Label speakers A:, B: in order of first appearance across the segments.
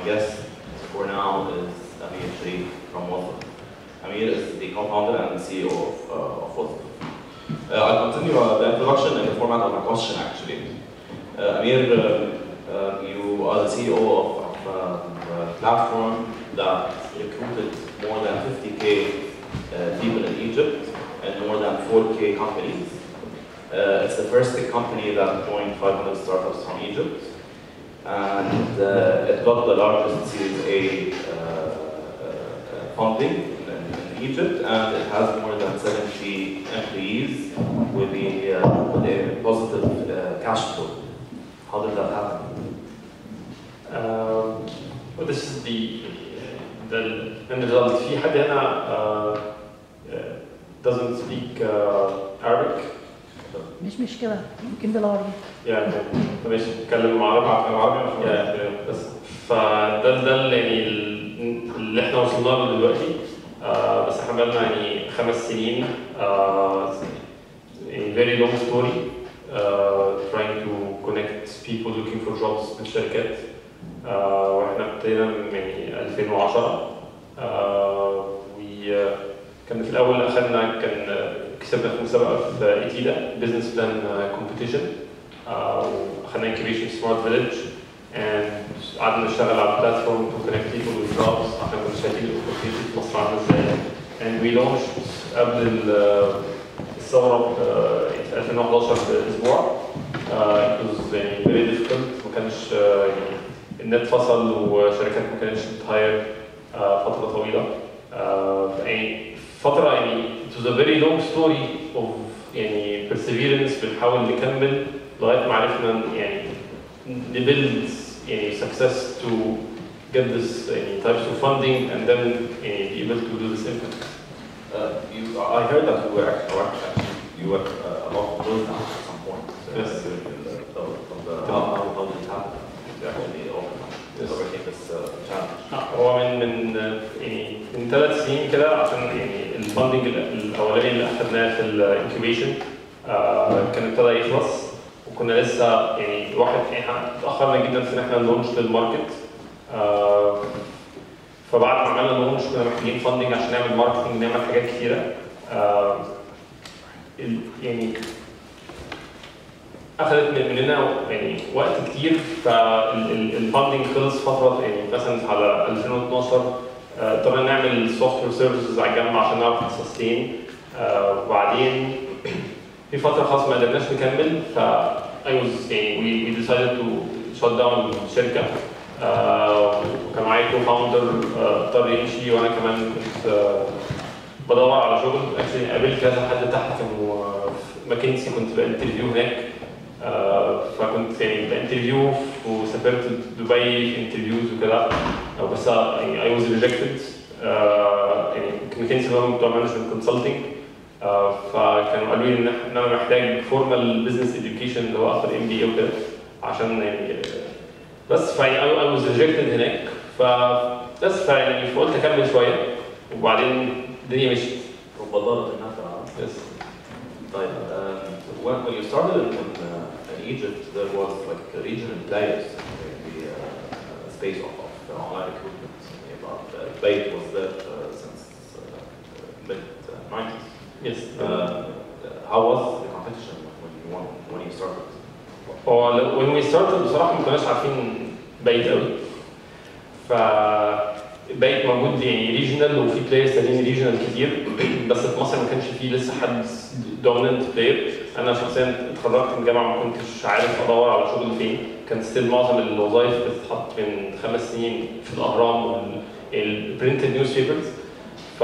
A: guest for now is Amir Sharif from Wasl. Amir is the co-founder and CEO of, uh, of Wasl. Uh, I'll continue uh, the introduction in the format of a question actually. Uh, Amir, uh, uh, you are the CEO of, of uh, a platform that recruited more than 50k uh, people in Egypt and more than 4k companies. Uh, it's the first tech company that joined 500 startups from Egypt. And uh, it got the largest Series A uh, uh, funding in, in Egypt, and it has more than 70 employees with a, uh, with a positive uh, cash flow. How did that happen?
B: Um, well, this is the the end result. في حد هنا uh, uh, doesn't speak uh, Arabic
C: مش مشكلة ممكن بالعربي
B: يعني ماشي نتكلم عربي عربي يعني بس فده ده اللي يعني ال- اللي احنا وصلنا له دلوقتي آه بس احنا بقالنا يعني خمس سنين آه يعني very long story uh, trying to connect people looking for jobs بالشركات آه واحنا ابتدينا من يعني 2010 آه و كان في الاول اخذنا كان كسبنا في مسابقه في ايتيدا بزنس بلان كومبيتيشن واخذنا انكيبيشن سمارت فيلج and قعدنا نشتغل على بلاتفورم تو كونكت بيبل with jobs احنا كنا شايفين الاوبورتيونيتي في مصر عامله ازاي and we launched قبل ال- الثوره ب- في 2011 باسبوع uh, it was يعني very difficult ما كانش uh, يعني النت فصل وشركات ما كانتش بتهاير uh, فتره طويله uh, يعني فتره يعني it was a very long story of يعني perseverance بنحاول نكمل لغايه ما عرفنا يعني نبيلد يعني success to get this يعني types of funding and then يعني be able to do this impact.
A: Uh, you, I heard that you were actually, actually you were uh, about to close down at some point. Uh,
B: Yes.
A: in the, the, from the, how, how, how did it happen? You actually overcome,
B: Yes.
A: overcame this uh, challenge.
B: هو من من يعني من ثلاث سنين كده عشان يعني الفاندنج الاولاني اللي اخذناه في الانكيبيشن كان ابتدى يخلص وكنا لسه يعني واحد احنا اتاخرنا جدا في ان احنا نلونش للماركت آه، فبعد ما عملنا لونش كنا محتاجين فاندنج عشان نعمل ماركتنج نعمل حاجات كتيره آه، ال- يعني اخذت من- مننا يعني وقت كتير فالفاندنج خلص فتره يعني مثلا على 2012 آه، اضطرينا نعمل سوفت وير سيرفيسز على الجنب عشان نعرف نسستين وبعدين في فتره خلاص ما قدرناش نكمل ف I was يعني we, we decided to shut down الشركه آه، وكان معايا كو فاوندر اضطر يمشي وانا كمان كنت آه، بدور على شغل actually قابلت كذا حد تحت كانوا آه، في ماكنسي كنت بانترفيو هناك آه، فكنت يعني بانترفيو وسافرت دبي في انترفيوز وكده آه، بس يعني اي واز ريجكتد يعني ماكنسي اللي هم بتوع مانجمنت كونسلتنج فكانوا قالوا لي ان إح- ان انا محتاج فورمال بزنس اديوكيشن اللي هو اخد ام بي اي وكده عشان يعني آه، بس فيعني اي واز ريجكتد هناك ف بس فيعني فقلت اكمل شويه وبعدين الدنيا مشيت
A: وبضلت النفع.
B: بس
A: طيب, um, when, when you started in, in, uh, in Egypt, there was like regional players in the uh, uh, space of, of uh, online recruitment. About uh, Bayt was there uh, since uh, mid uh, 90s.
B: يس
A: Uh, how was the competition when you won, when you started?
B: هو لو- when we started بصراحه ما كناش عارفين بايت قوي ف بايت موجود يعني ريجنال وفي بلايرز تانيين ريجنال كتير بس في مصر ما كانش فيه لسه حد دوميننت بلاير انا شخصيا اتخرجت من الجامعه ما كنتش عارف ادور على شغل فين كان ستيل معظم الوظائف بتتحط من خمس سنين في الاهرام والبرنتد نيوز بيبرز ف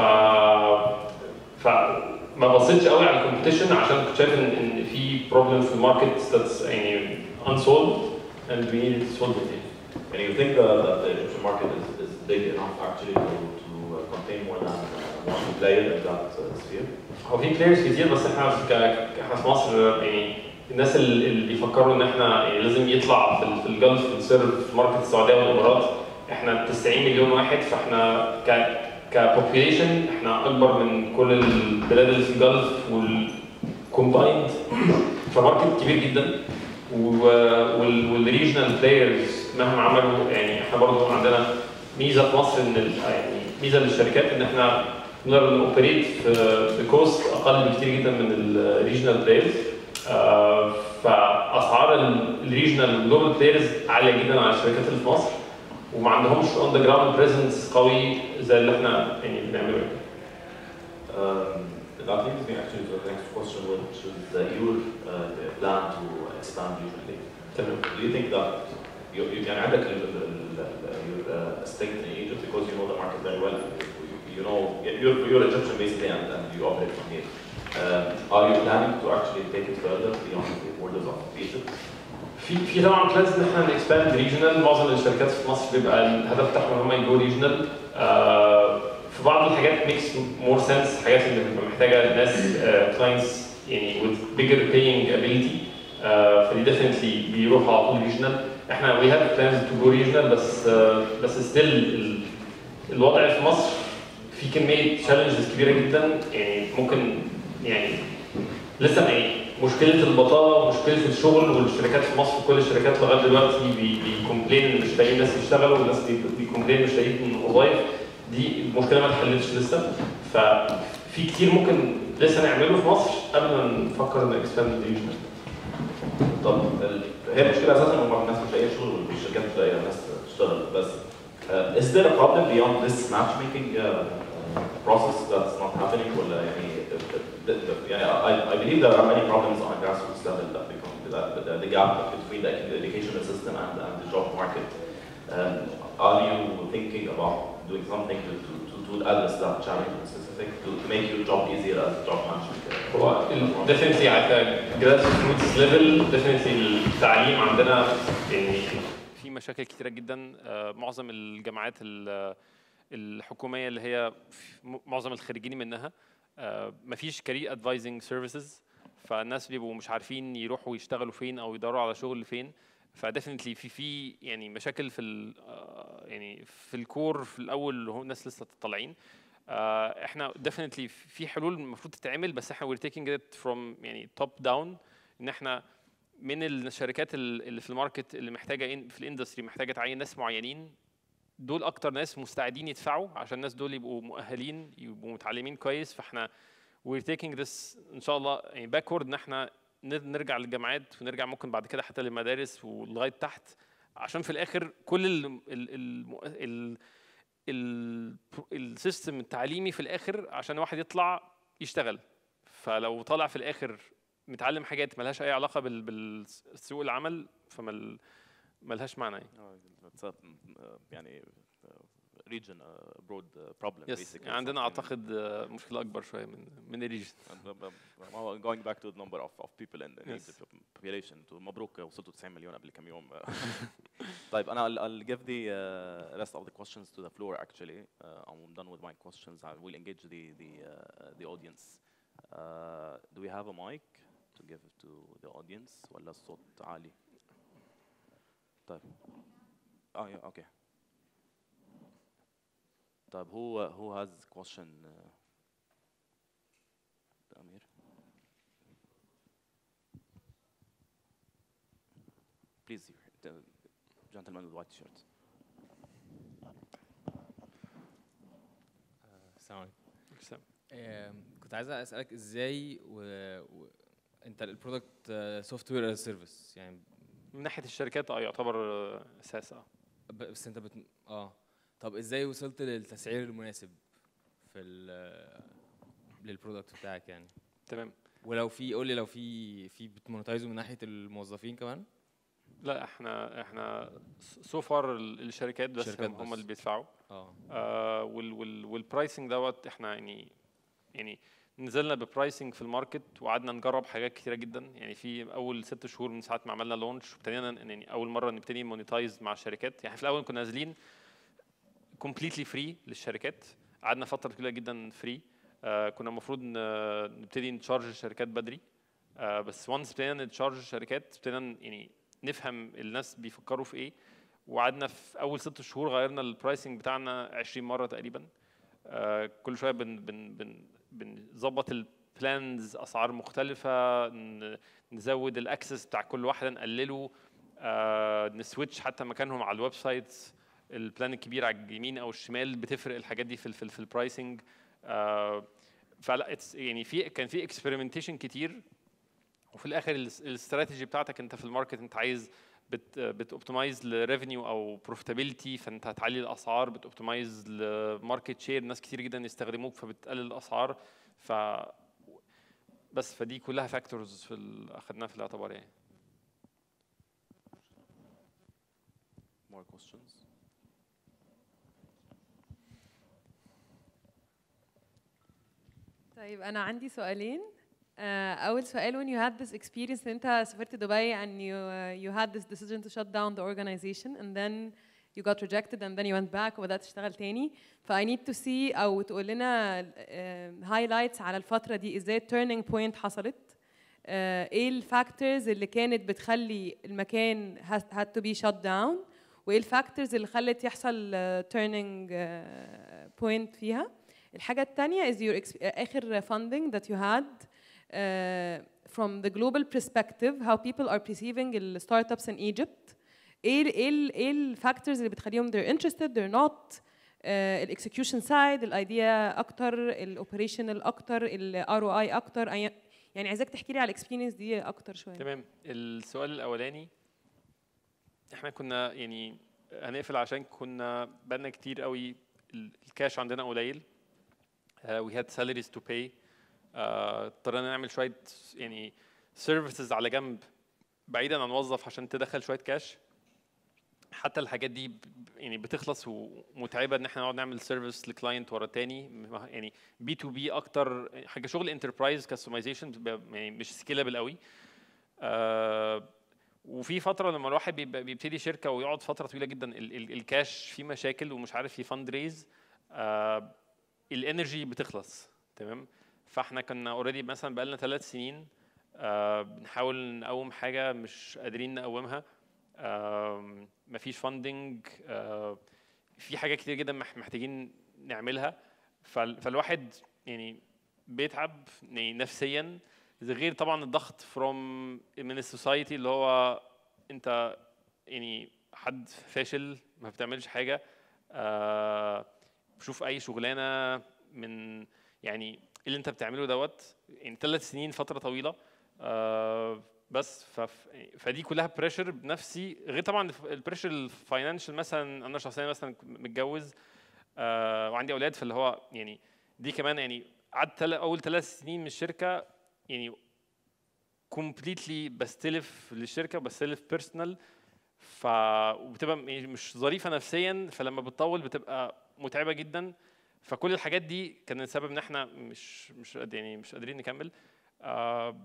B: فما بصيتش قوي على الكومبيتيشن عشان كنت شايف ان ان في بروبلم في الماركت that's يعني unsolved and we need to solve it يعني.
A: And you think that, that the Egyptian market is, is big enough actually to, to uh, contain more than uh, one player in that uh, sphere?
B: هو في بلايرز كتير بس احنا في ك- احنا في مصر يعني الناس اللي اللي بيفكروا ان احنا يعني لازم يطلع في ال- في الجلف نسيرف في ماركت السعوديه والامارات احنا 90 مليون واحد فاحنا ك كبوبيليشن احنا اكبر من كل البلاد اللي في الجلف والكومبايند فماركت كبير جدا والريجنال بلايرز مهما عملوا يعني احنا برضو عندنا ميزه في مصر ان ال- يعني ميزه للشركات ان احنا نقدر نوبريت بكوست اقل بكتير جدا من الريجنال بلايرز فاسعار الريجنال والجلوبال بلايرز عاليه جدا على الشركات اللي في مصر وما عندهمش اون ذا جراوند بريزنس قوي زي اللي احنا يعني بنعمله يعني.
A: Um, that leads me actually to the next question, which is that your uh, plan to expand usually.
B: تمام
A: Do you think that you, you يعني عندك ال- ال- ال- ال- your uh, estate in Egypt because you know the market very well. You, you know you're, you're Egyptian basically and, and you operate from here. Um, are you planning to actually take it further beyond the borders of Egypt?
B: في في طبعا بلانز ان احنا نكسباند ريجنال معظم الشركات في مصر بيبقى الهدف بتاعهم ان هم يجوا ريجنال في بعض الحاجات ميكس مور سنس حاجات اللي بتبقى محتاجه ناس كلاينتس يعني with bigger paying ability آه، فدي definitely بيروحوا على طول ريجنال احنا we have plans to go regional بس آه، بس still الوضع في مصر في كميه challenges كبيره جدا يعني ممكن يعني لسه يعني مشكله البطاله ومشكله الشغل والشركات في مصر كل الشركات لغايه دلوقتي بي- بيكومبلين ان مش لاقيين ناس يشتغلوا والناس بي- بيكومبلين مش لاقيين وظايف دي المشكله ما اتحلتش لسه ففي كتير ممكن لسه نعمله في مصر قبل ما نفكر ان اكسباند ريجنال
A: طب ال- هي المشكله اساسا ان الناس مش لاقيه شغل والشركات مش لاقيه ناس تشتغل بس uh, is there a problem beyond this matchmaking uh, uh, process that's not happening ولا يعني the, the, يعني I, I believe there are many problems on a grassroots level that become that, the, the gap between the educational system and, and the job market. Um, are you thinking about doing something to, to, to, to address that challenge in specific to, to make your job easier as a job management? uh,
B: هو
A: platform?
B: ديفنتلي على جراس روتس ليفل ديفنتلي التعليم عندنا يعني في مشاكل كتيره جدا آه، معظم الجامعات ال- الحكوميه اللي هي في- معظم الخريجين منها آه، مفيش كارير ادفايزنج سيرفيسز فالناس بيبقوا مش عارفين يروحوا يشتغلوا فين او يدوروا على شغل فين فديفنتلي في في يعني مشاكل في ال- آه، يعني في الكور في الاول اللي هو الناس لسه طالعين آه، احنا ديفنتلي في حلول المفروض تتعمل بس احنا we're taking it from يعني توب داون ان احنا من الشركات ال- اللي في الماركت اللي محتاجه إن- في الاندستري محتاجه تعين ناس معينين دول اكتر ناس مستعدين يدفعوا عشان الناس دول يبقوا مؤهلين يبقوا متعلمين كويس فاحنا we're taking this ان شاء الله يعني باكورد ان احنا ن- نرجع للجامعات ونرجع ممكن بعد كده حتى للمدارس ولغايه تحت عشان في الاخر كل ال ال ال ال ال السيستم التعليمي في الاخر عشان واحد يطلع يشتغل فلو طالع في الاخر متعلم حاجات ملهاش اي علاقه بال- بالسوق العمل فما ملهاش معنى يعني
D: Uh, it's a uh, يعني uh, region uh, broad uh, problem
B: يس
D: basically.
B: يعني عندنا
D: something-
B: اعتقد آه، مشكله اكبر شويه من من الريجن
D: And, uh, uh, well, going back to the number of, of people in, in
B: Yes.
D: Egypt population انتوا مبروك وصلتوا 90 مليون قبل كم يوم طيب انا I'll, I'll give the uh, rest of the questions to the floor actually uh, I'm done with my questions I will engage the the uh, the audience uh, do we have a mic to give to the audience ولا الصوت عالي طيب اه yeah, okay طيب who uh, who has question uh, أمير Please, the gentleman with white shirt.
E: السلام عليكم آم، كنت عايز اسالك ازاي و... و... انت البرودكت سوفت وير از سيرفيس يعني
B: من ناحيه الشركات اه يعتبر آه، اساس اه
E: ب... بس انت بت... اه طب ازاي وصلت للتسعير المناسب في ال... للبرودكت بتاعك يعني
B: تمام
E: ولو في قول لي لو في في بتمونتايزه من ناحيه الموظفين كمان
B: لا احنا احنا سو فار الشركات بس
E: شركات
B: هم, هم
E: بس.
B: اللي بيدفعوا
E: اه
B: آه وال وال والبرايسنج دوت احنا يعني يعني نزلنا ببرايسنج في الماركت وقعدنا نجرب حاجات كتيره جدا يعني في اول ست شهور من ساعه ما عملنا لونش وابتدينا ن- يعني اول مره نبتدي مونيتايز مع الشركات يعني في الاول كنا نازلين كومبليتلي فري للشركات قعدنا فتره طويله جدا فري آه كنا المفروض ن- نبتدي نتشارج الشركات بدري آه بس وانس ابتدينا نتشارج الشركات ابتدينا ن- يعني نفهم الناس بيفكروا في ايه وقعدنا في اول ست شهور غيرنا البرايسنج بتاعنا 20 مره تقريبا آه كل شويه بن بن بن بنظبط بلانز اسعار مختلفه ن- نزود الاكسس بتاع كل واحده نقلله آه نسويتش حتى مكانهم على الويب سايتس البلان الكبير على اليمين او الشمال بتفرق الحاجات دي في ال في, ال في البرايسنج آه فلا it's يعني في كان في اكسبيرمنتيشن كتير وفي الاخر الاس- الاستراتيجي بتاعتك انت في الماركت انت عايز بت بتوبتمايز لريفينيو او بروفيتابيلتي فانت هتعلي الاسعار بتوبتمايز لماركت شير ناس كتير جدا يستخدموك فبتقلل الاسعار ف بس فدي كلها فاكتورز في ال- اخدناها في الاعتبار يعني
D: More questions?
F: طيب انا عندي سؤالين آه، اول سؤال when you had this experience ان انت سافرت دبي and you uh, you had this decision to shut down the organization and then you got rejected and then you went back وبدات تشتغل تاني ف I need to see او تقول لنا هايلايتس على الفتره دي ازاي turning point حصلت آه، ايه الفاكتورز اللي كانت بتخلي المكان has- had to be shut down وايه الفاكتورز اللي خلت يحصل آه، turning آه، point فيها الحاجة التانية is your ex- آخر funding that you had uh, from the global perspective how people are perceiving ال startups in Egypt ايه ال ايه ال ايه الفاكتورز اللي بتخليهم they're interested they're not ال execution side الايديا اكتر الاوبريشنال اكتر ال ROI اكتر أي- يعني عايزاك تحكي لي على الاكسبيرينس دي اكتر شويه
B: تمام السؤال الاولاني احنا كنا يعني هنقفل عشان كنا بقالنا كتير قوي ال- الكاش عندنا قليل uh, we had salaries to pay uh, اضطرينا نعمل شويه يعني services على جنب بعيدا عن موظف عشان تدخل شويه كاش حتى الحاجات دي ب- ب- يعني بتخلص ومتعبه ان احنا نقعد نعمل سيرفيس لكلاينت ورا تاني م- يعني بي تو بي اكتر حاجه شغل انتربرايز كاستمايزيشن يعني مش سكيلابل قوي آه وفي فتره لما الواحد بيبقى- بيبتدي شركه ويقعد فتره طويله جدا ال- ال- الكاش فيه مشاكل ومش عارف يفند ريز آه الانرجي بتخلص تمام فاحنا كنا اوريدي مثلا بقالنا ثلاث سنين آه بنحاول نقوم حاجه مش قادرين نقومها آم، مفيش فاندنج في حاجات كتير جدا مح- محتاجين نعملها فال- فالواحد يعني بيتعب يعني نفسيا ده غير طبعا الضغط فروم من السوسايتي اللي هو انت يعني حد فاشل ما بتعملش حاجه آه شوف اي شغلانه من يعني إيه اللي انت بتعمله دوت يعني ثلاث سنين فتره طويله آه بس فف فدي كلها بريشر بنفسي غير طبعا البريشر الفاينانشال مثلا انا شخصيا مثلا متجوز آه وعندي اولاد فاللي هو يعني دي كمان يعني قعدت تل- اول ثلاث سنين من الشركه يعني كومبليتلي بستلف للشركه بستلف بيرسونال ف وبتبقى م- مش ظريفه نفسيا فلما بتطول بتبقى متعبه جدا فكل الحاجات دي كان السبب ان احنا مش مش قاد- يعني مش قادرين نكمل آه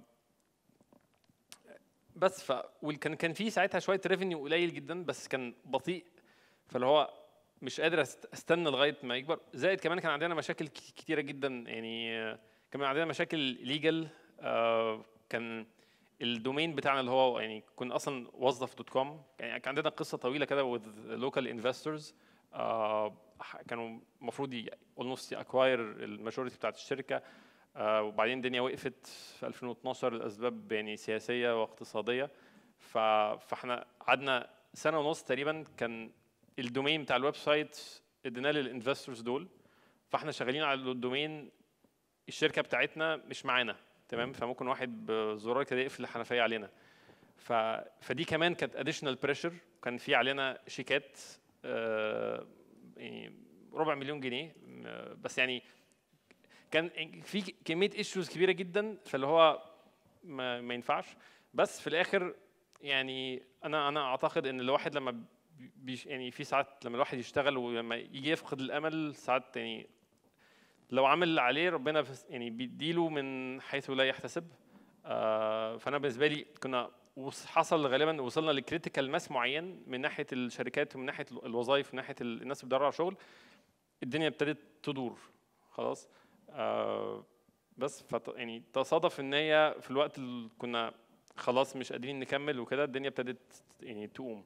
B: بس ف وكان كان في ساعتها شويه ريفينيو قليل جدا بس كان بطيء فاللي هو مش قادر أست- استنى لغايه ما يكبر زائد كمان كان عندنا مشاكل ك- كتيره جدا يعني آه، كان عندنا مشاكل ليجل كان الدومين بتاعنا اللي هو يعني كنا اصلا وظف دوت كوم يعني كان عندنا قصه طويله كده with local investors آه، ح- كانوا المفروض ي- almost اكواير الماجوريتي بتاعت الشركه آه، وبعدين الدنيا وقفت في 2012 لاسباب يعني سياسيه واقتصاديه ف- فاحنا قعدنا سنه ونص تقريبا كان الدومين بتاع الويب سايت اديناه للانفستورز دول فاحنا شغالين على الدومين الشركه بتاعتنا مش معانا تمام فممكن واحد بزرار كده يقفل الحنفيه علينا ف... فدي كمان كانت اديشنال بريشر كان في علينا شيكات آه، يعني ربع مليون جنيه م- بس يعني كان في كميه ايشوز كبيره جدا فاللي هو ما, ما ينفعش بس في الاخر يعني انا انا اعتقد ان الواحد لما بيش يعني في ساعات لما الواحد يشتغل ولما يجي يفقد الامل ساعات يعني لو عمل اللي عليه ربنا بس- يعني بيديله من حيث لا يحتسب آه، فانا بالنسبه لي كنا وص- حصل غالبا وصلنا لكريتيكال ماس معين من ناحيه الشركات ومن ناحيه ال- الوظائف ومن ناحيه ال- الناس اللي بتدور على شغل الدنيا ابتدت تدور خلاص آه، بس فت يعني تصادف ان هي في الوقت اللي كنا خلاص مش قادرين نكمل وكده الدنيا ابتدت يعني تقوم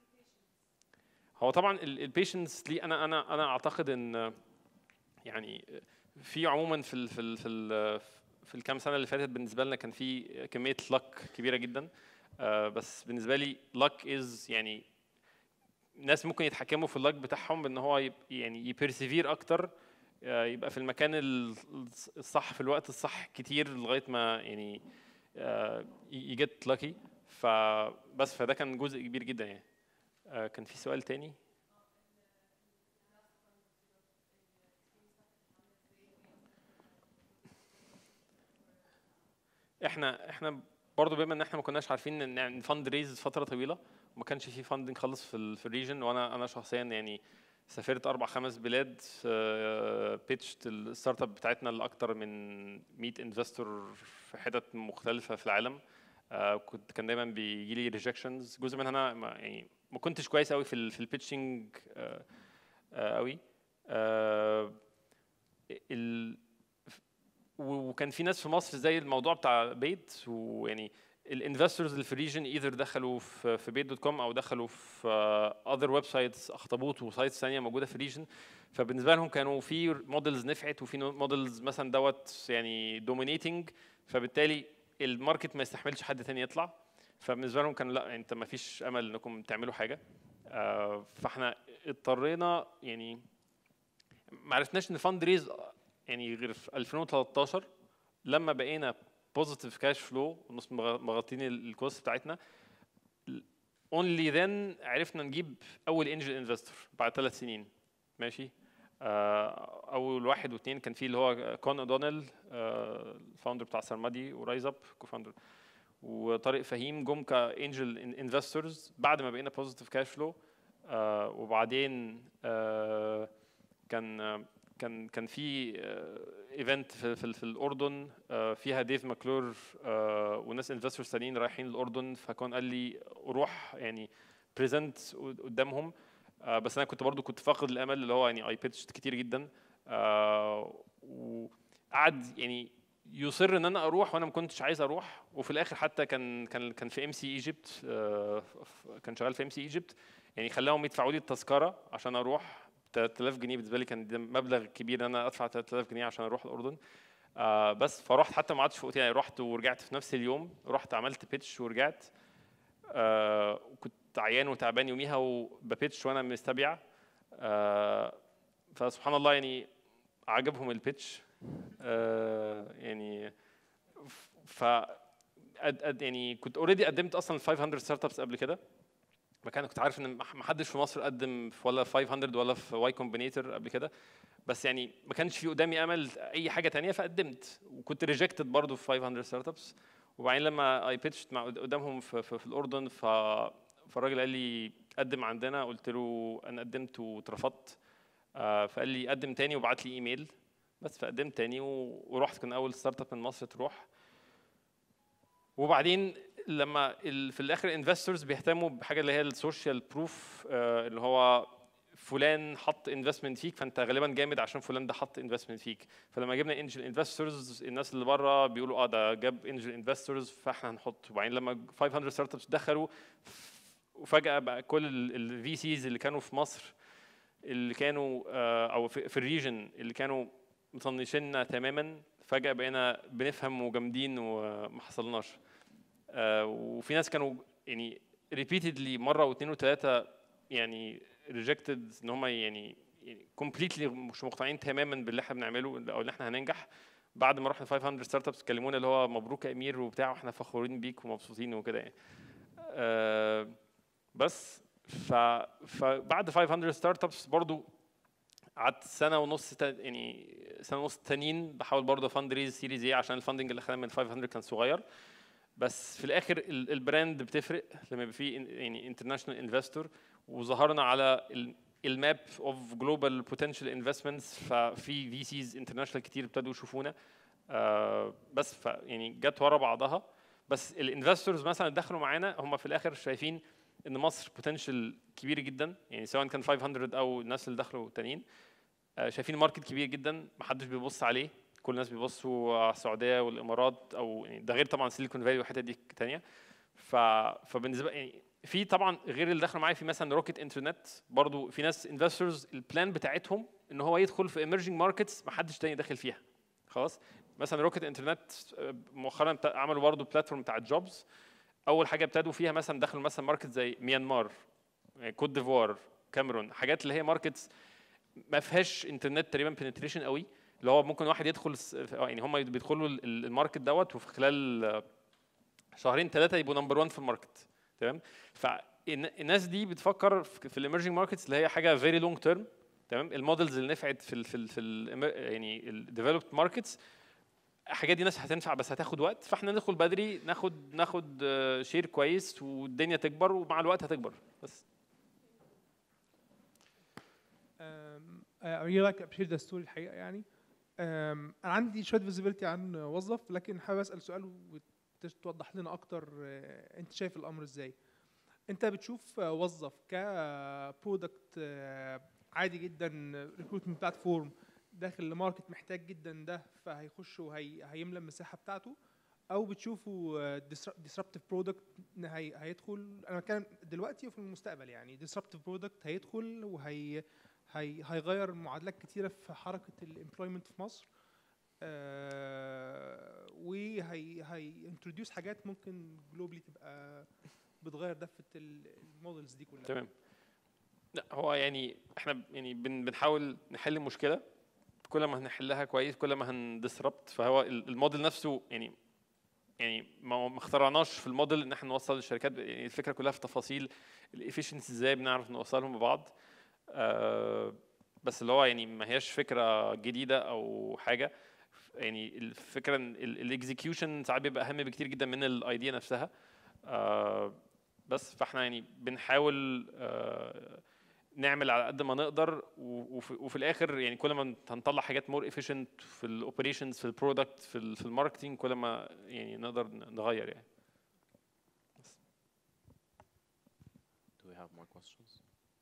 B: هو طبعا البيشنس لي انا انا انا اعتقد ان يعني في عموما في ال في ال في ال في الكام سنه اللي فاتت بالنسبه لنا كان في كميه لك كبيره جدا آه، بس بالنسبه لي لك از يعني ناس ممكن يتحكموا في اللك بتاعهم بان هو يب يعني يبرسيفير اكتر آه، يبقى في المكان ال- الصح في الوقت الصح كتير لغايه ما يعني يجت لاكي فبس فده كان جزء كبير جدا يعني آه، كان في سؤال تاني احنا احنا برضه بما ان احنا ما كناش عارفين ان فند ريز فتره طويله وما كانش في فاندنج خالص في ال في الريجن وانا انا شخصيا يعني سافرت اربع خمس بلاد بيتشت الستارت اب بتاعتنا لاكتر من 100 انفستور في حتت مختلفه في العالم آه، كنت كان دايما بيجي لي ريجكشنز جزء منها انا ما يعني ما كنتش كويس قوي في ال في البيتشنج قوي آه، ال و- وكان في ناس في مصر زي الموضوع بتاع بيت ويعني الانفستورز اللي في الريجن ايذر دخلوا في في بيت دوت كوم او دخلوا في اذر ويب سايتس اخطبوط وسايتس ثانيه موجوده في الريجن فبالنسبه لهم كانوا في موديلز نفعت وفي موديلز مثلا دوت يعني دومينيتنج فبالتالي الماركت ما يستحملش حد تاني يطلع فبالنسبه لهم كان لا انت ما فيش امل انكم تعملوا حاجه آه، فاحنا اضطرينا يعني ما عرفناش نفند ريز يعني غير في 2013 لما بقينا بوزيتيف كاش فلو ونص مغطين الكوست بتاعتنا اونلي ذن عرفنا نجيب اول انجل انفستور بعد ثلاث سنين ماشي آه، اول واحد واثنين كان في اللي هو كون اودونيل الفاوندر بتاع سرمدي ورايز اب كوفاوندر وطارق فهيم جم كانجل انفستورز بعد ما بقينا بوزيتيف كاش فلو وبعدين آه، كان آه، كان كان في ايفنت في, في, في الاردن آه، فيها ديف ماكلور آه، وناس انفستورز تانيين رايحين الاردن فكان قال لي روح يعني بريزنت قدامهم آه، بس انا كنت برضو كنت فاقد الامل اللي هو يعني اي بيتشت كتير جدا آه، وقعد يعني يصر ان انا اروح وانا ما كنتش عايز اروح وفي الاخر حتى كان كان كان في ام سي ايجيبت كان شغال في ام سي ايجيبت يعني خلاهم يدفعوا لي التذكره عشان اروح 3000 جنيه بالنسبه لي كان ده مبلغ كبير ان انا ادفع 3000 جنيه عشان اروح الاردن آه بس فرحت حتى ما قعدتش في اوتيل يعني رحت ورجعت في نفس اليوم رحت عملت بيتش ورجعت آه وكنت عيان وتعبان يوميها وببيتش وانا مستبيع آه فسبحان الله يعني عجبهم البيتش آه يعني ف أد أد يعني كنت اوريدي قدمت اصلا 500 ستارت ابس قبل كده مكان كنت عارف ان ما حدش في مصر قدم في ولا 500 ولا في واي كومبينيتور قبل كده بس يعني ما كانش في قدامي امل اي حاجه تانية فقدمت وكنت ريجكتد برضه في 500 ستارت ابس وبعدين لما اي بيتشت مع قدامهم في, في, في الاردن ف فالراجل قال لي قدم عندنا قلت له انا قدمت واترفضت آه فقال لي قدم تاني وبعت لي ايميل بس فقدمت تاني و- ورحت كان اول ستارت اب من مصر تروح وبعدين لما ال- في الاخر انفستورز بيهتموا بحاجه اللي هي السوشيال بروف اللي هو فلان حط انفستمنت فيك فانت غالبا جامد عشان فلان ده حط انفستمنت فيك فلما جبنا انجل انفستورز الناس اللي بره بيقولوا اه ده جاب انجل انفستورز فاحنا هنحط وبعدين لما 500 ستارت ابس دخلوا وفجاه بقى كل الفي سيز اللي كانوا في مصر اللي كانوا آه، او في, في الريجن اللي كانوا مطنشيننا تماما فجاه بقينا بنفهم وجامدين وما حصلناش آه، وفي ناس كانوا يعني ريبيتدلي مره واثنين وثلاثه يعني ريجكتد ان هم يعني كومبليتلي مش مقتنعين تماما باللي احنا بنعمله او اللي احنا هننجح بعد ما رحنا 500 ستارت ابس كلمونا اللي هو مبروك يا امير وبتاع واحنا فخورين بيك ومبسوطين وكده يعني آه، بس ف فبعد 500 ستارت ابس برضو قعدت سنه ونص تا- يعني سنه ونص تانيين بحاول برضه فند ريز سيريز ايه عشان الفندنج اللي خدناه من 500 كان صغير بس في الاخر ال- البراند بتفرق لما يبقى في إن- يعني انترناشونال انفستور وظهرنا على ال- الماب اوف جلوبال بوتنشال انفستمنتس ففي في سيز انترناشونال كتير ابتدوا يشوفونا آه بس ف يعني جت ورا بعضها بس الانفستورز مثلا اللي دخلوا معانا هم في الاخر شايفين ان مصر بوتنشال كبير جدا يعني سواء كان 500 او الناس اللي دخلوا التانيين آه، شايفين ماركت كبير جدا محدش بيبص عليه كل الناس بيبصوا على السعوديه والامارات او يعني ده غير طبعا سيليكون فالي والحتت دي تانية ف فبالنسبه يعني في طبعا غير اللي دخلوا معايا في مثلا روكيت انترنت برضو في ناس انفستورز البلان بتاعتهم ان هو يدخل في ايمرجنج ماركتس ما حدش تاني داخل فيها خلاص مثلا روكيت انترنت مؤخرا بتا- عملوا برضه بلاتفورم بتاعت جوبز اول حاجه ابتدوا فيها مثلا دخلوا مثلا ماركت زي ميانمار يعني كوت ديفوار كاميرون حاجات اللي هي ماركتس ما فيهاش انترنت تقريبا بنتريشن قوي اللي هو ممكن واحد يدخل س- يعني هم بيدخلوا ال- ال- الماركت دوت وفي خلال آه، شهرين ثلاثه يبقوا نمبر 1 في الماركت تمام فالناس دي بتفكر في في الايمرجنج ماركتس اللي هي حاجه فيري لونج تيرم تمام المودلز اللي نفعت في ال في ال في ال يعني الديفلوبد ماركتس الحاجات دي ناس هتنفع بس هتاخد وقت فاحنا ندخل بدري ناخد ناخد شير كويس والدنيا تكبر ومع الوقت هتكبر بس
G: Um, I really like appreciate the story الحقيقه يعني um, انا عندي شويه فيزيبيليتي عن وظف لكن حابب اسال سؤال وتوضح لنا اكتر آه، انت شايف الامر ازاي انت بتشوف آه، وظف كبرودكت عادي جدا ريكروتمنت بلاتفورم داخل لماركت محتاج جدا ده فهيخش وهي هيملى المساحه بتاعته او بتشوفه ديسربتيف برودكت هيدخل انا بتكلم دلوقتي وفي المستقبل يعني ديسربتيف برودكت هيدخل وهي هي هيغير معادلات كتيره في حركه الامبلويمنت في مصر آه وهي هي انتروديوس حاجات ممكن جلوبلي تبقى بتغير دفه المودلز دي كلها
B: تمام لا هو يعني احنا يعني بن بنحاول نحل مشكله كل ما هنحلها كويس كل ما هندسربت فهو ال- الموديل نفسه يعني يعني ما ما اخترعناش في الموديل ان احنا نوصل للشركات يعني الفكره كلها في تفاصيل الافشنسي ازاي بنعرف نوصلهم ببعض آه بس اللي هو يعني ما هياش فكره جديده او حاجه يعني الفكره ان الاكزيكيوشن ساعات بيبقى اهم بكتير جدا من الايديا نفسها آه بس فاحنا يعني بنحاول آه نعمل على قد ما نقدر و- وفي, وفي الاخر يعني كل ما هنطلع حاجات مور efficient في الاوبريشنز في البرودكت في ال في الماركتنج كل ما يعني نقدر نغير يعني
D: Do we have more questions?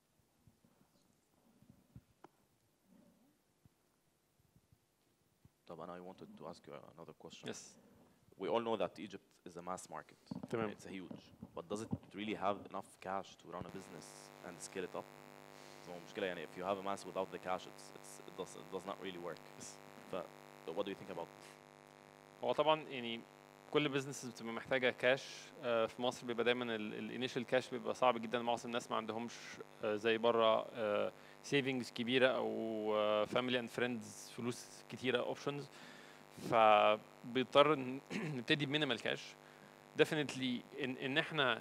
D: طب أنا I wanted to ask you another question.
B: yes
D: We all know that Egypt is a mass market.
B: تمام
D: It's a huge. But does it really have enough cash to run a business and scale it up? So المشكلة يعني if you have a mass without the cash, it's, it's, it, does, it does not really work. ف what do you think about
B: هو طبعا يعني كل بزنس بتبقى محتاجه كاش آه، في مصر بيبقى دايما الانيشال كاش بيبقى صعب جدا معظم الناس ما عندهمش آه، زي بره سيفنجز كبيره او فاميلي اند فريندز فلوس كتيره اوبشنز فبيضطر إن نبتدي بمينيمال كاش ديفينتلي ان ان احنا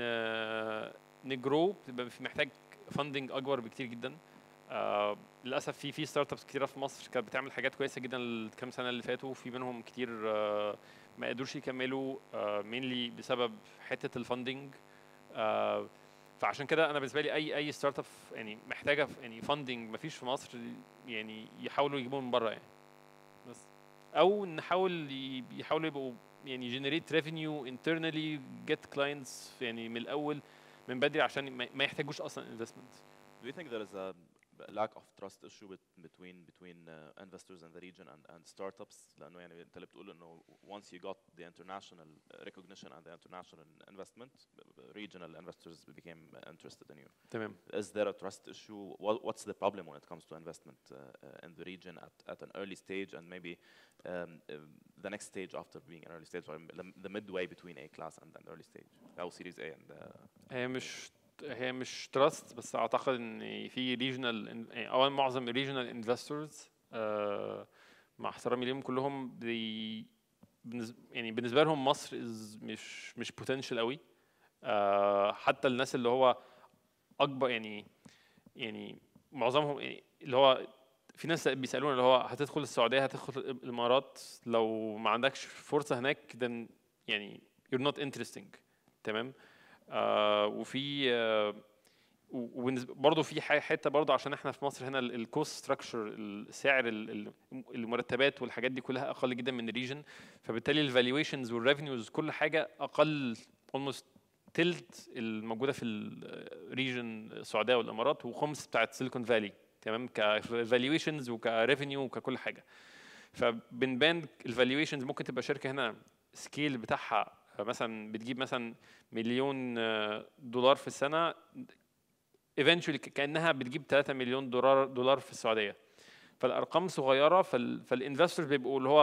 B: نجرو بتبقى في محتاج فاندنج اكبر بكتير جدا آه للاسف في في ستارت ابس كتيره في مصر كانت بتعمل حاجات كويسه جدا الكام سنه اللي فاتوا وفي منهم كتير آه ما قدروش يكملوا مينلي بسبب حته الفاندنج آه فعشان كده انا بالنسبه لي اي اي ستارت اب يعني محتاجه يعني فاندنج ما فيش في مصر يعني يحاولوا يجيبوه من بره يعني بس او نحاول ي- يحاولوا يبقوا يعني جنريت ريفينيو انترنالي جيت كلاينتس يعني من الاول من بدري عشان ما ما يحتاجوش اصلا انفستمنت
D: Do you think there is a lack of trust issue bet- between between uh, investors in the region and, and startups لأنه يعني أنت اللي بتقول إنه once you got the international recognition and the international investment regional investors became interested in you.
B: تمام
D: Is there a trust issue? What, what's the problem when it comes to investment uh, uh, in the region at, at an early stage and maybe um, uh, the next stage after being an early stage or the, the midway between A class and an early stage أو Series A and uh,
B: هي مش هي مش تراست بس اعتقد ان في ريجنال اولا معظم الريجنال انفستورز مع احترامي ليهم كلهم بي بالنسبة يعني بالنسبه لهم مصر is مش مش بوتنشال قوي آه، حتى الناس اللي هو اكبر يعني يعني معظمهم يعني اللي هو في ناس بيسالونا اللي هو هتدخل السعوديه هتدخل الامارات لو ما عندكش فرصه هناك then يعني you're not interesting تمام آه وفي آه وبالنسبه برضه في ح- حته برضه عشان احنا في مصر هنا الكوست ستراكشر السعر ال- ال- المرتبات والحاجات دي كلها اقل جدا من الريجن فبالتالي الفالويشنز والريفينيوز كل حاجه اقل اولموست تلت الموجوده في الريجن السعوديه والامارات وخمس بتاعت سيليكون فالي تمام كفالويشنز وكريفينيو وككل حاجه فبنبان الفالويشنز ممكن تبقى شركه هنا سكيل بتاعها مثلا بتجيب مثلا مليون آه، دولار في السنه eventually ك- كانها بتجيب 3 مليون دولار دولار في السعوديه فالارقام صغيره فال فالانفستورز بيبقوا اللي هو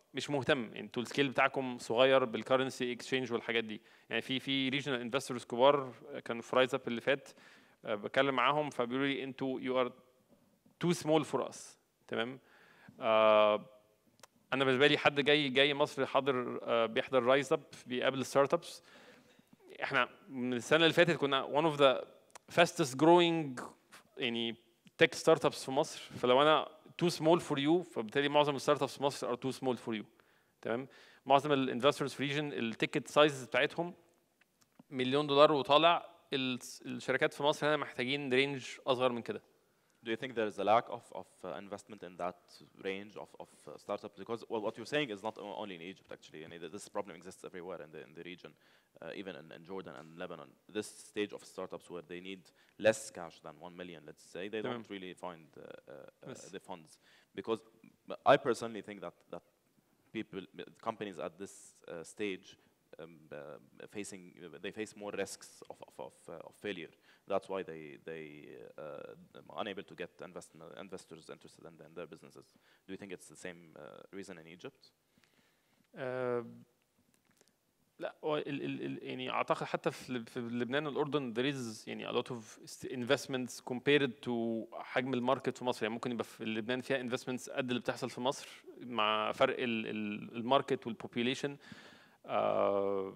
B: مش مهتم انتوا السكيل بتاعكم صغير بالكرنسي اكسشينج والحاجات دي يعني في في ريجنال انفستورز كبار كانوا في رايز اب اللي فات آه، بتكلم معاهم فبيقولوا لي انتوا يو ار تو سمول فور اس تمام آه انا بالنسبه لي حد جاي جاي مصر حاضر آه بيحضر رايز اب بيقابل ستارت ابس احنا من السنه اللي فاتت كنا one of the fastest growing يعني تك ستارت ابس في مصر فلو انا تو سمول فور يو فبالتالي معظم الستارت ابس في مصر ار تو سمول فور يو تمام معظم الانفسترز في ريجن التيكت سايز بتاعتهم مليون دولار وطالع ال- الشركات في مصر هنا محتاجين رينج اصغر من كده
D: Do you think there is a lack of, of uh, investment in that range of, of uh, startups? Because well, what you're saying is not o- only in Egypt, actually. And this problem exists everywhere in the, in the region, uh, even in, in Jordan and Lebanon. This stage of startups where they need less cash than 1 million, let's say, they
B: Tamam.
D: don't really find uh, uh, uh,
B: Yes.
D: the funds. Because I personally think that, that people, companies at this uh, stage um, uh, facing, they face more risks of, of, of, uh, of failure. That's why they, they uh, are unable to get invest investors interested in, in their businesses. Do you think it's the same uh, reason in Egypt?
B: آه، لا هو ال ال ال يعني اعتقد حتى في لب- في لبنان والاردن there is يعني a lot of st- investments compared to حجم الماركت في مصر يعني ممكن يبقى في لبنان فيها investments قد اللي بتحصل في مصر مع فرق ال ال الماركت والبوبيوليشن آه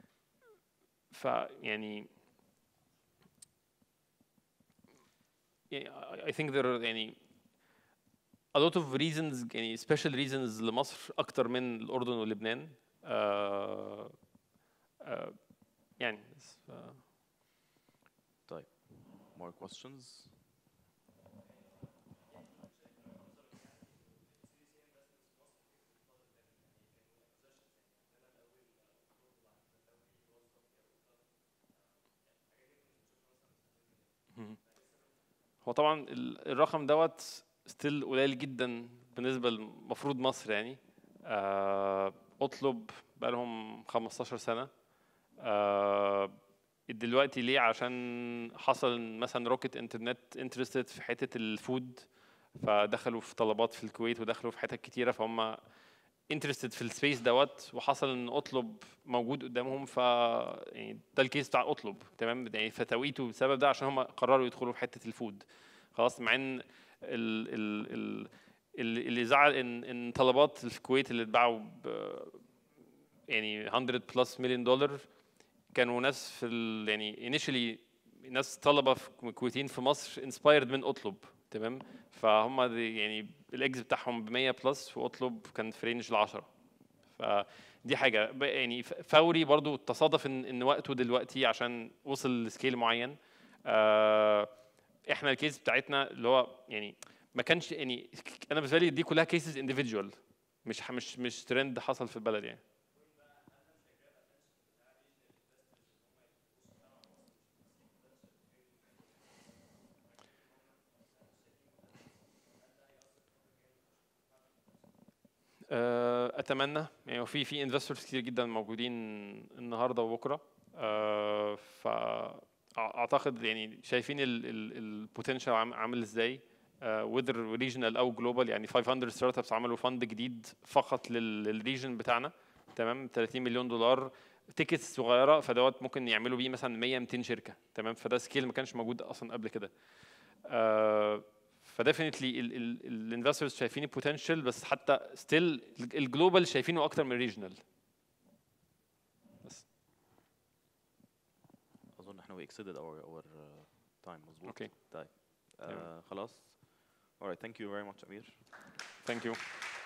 B: فيعني يعني I- I think there are يعني a lot of reasons يعني special reasons لمصر اكتر من الاردن ولبنان آه آه يعني بس ف-
D: More questions?
B: هو طبعا ال- الرقم دوت ستيل قليل جدا بالنسبه لمفروض مصر يعني آه اطلب بقالهم 15 سنه آه دلوقتي ليه عشان حصل مثلا روكت انترنت انترستد في حته الفود فدخلوا في طلبات في الكويت ودخلوا في حتت كتيره فهم انترستد في السبيس دوت وحصل ان اطلب موجود قدامهم ف يعني ده الكيس بتاع اطلب تمام يعني فتوقيته بسبب ده عشان هم قرروا يدخلوا في حته الفود خلاص مع ان ال ال ال اللي اللي زعل ان ان طلبات في الكويت اللي اتباعوا ب يعني 100 بلس مليون دولار كانوا ناس في ال يعني انيشلي ناس طلبه في كويتيين في مصر انسبايرد من اطلب تمام فهم دي يعني الاكس بتاعهم ب 100 بلس واطلب كان في رينج ال 10 فدي حاجه ب- يعني ف- فوري برضو تصادف ان ان وقته دلوقتي عشان وصل لسكيل معين آه، احنا الكيس بتاعتنا اللي هو يعني ما كانش يعني انا بالنسبه لي دي كلها كيسز انديفيدوال مش ح- مش مش ترند حصل في البلد يعني آه، اتمنى يعني هو في في انفستورز كتير جدا موجودين النهارده وبكره آه، فاعتقد يعني شايفين البوتنشال عامل ازاي وذر ريجنال او جلوبال يعني 500 ستارت ابس عملوا فند جديد فقط للريجن بتاعنا تمام 30 مليون دولار تيكتس صغيره فدوت ممكن يعملوا بيه مثلا 100 200 شركه تمام فده سكيل ما كانش موجود اصلا قبل كده آه، فديفنتلي الانفسترز شايفين البوتنشال بس حتى ستيل الجلوبال شايفينه اكتر من الريجنال بس
D: أظن إحنا we exceeded our our uh, time مظبوط.
B: اوكي
D: طيب. آه خلاص. Alright, thank you very much أمير.
B: ثانك يو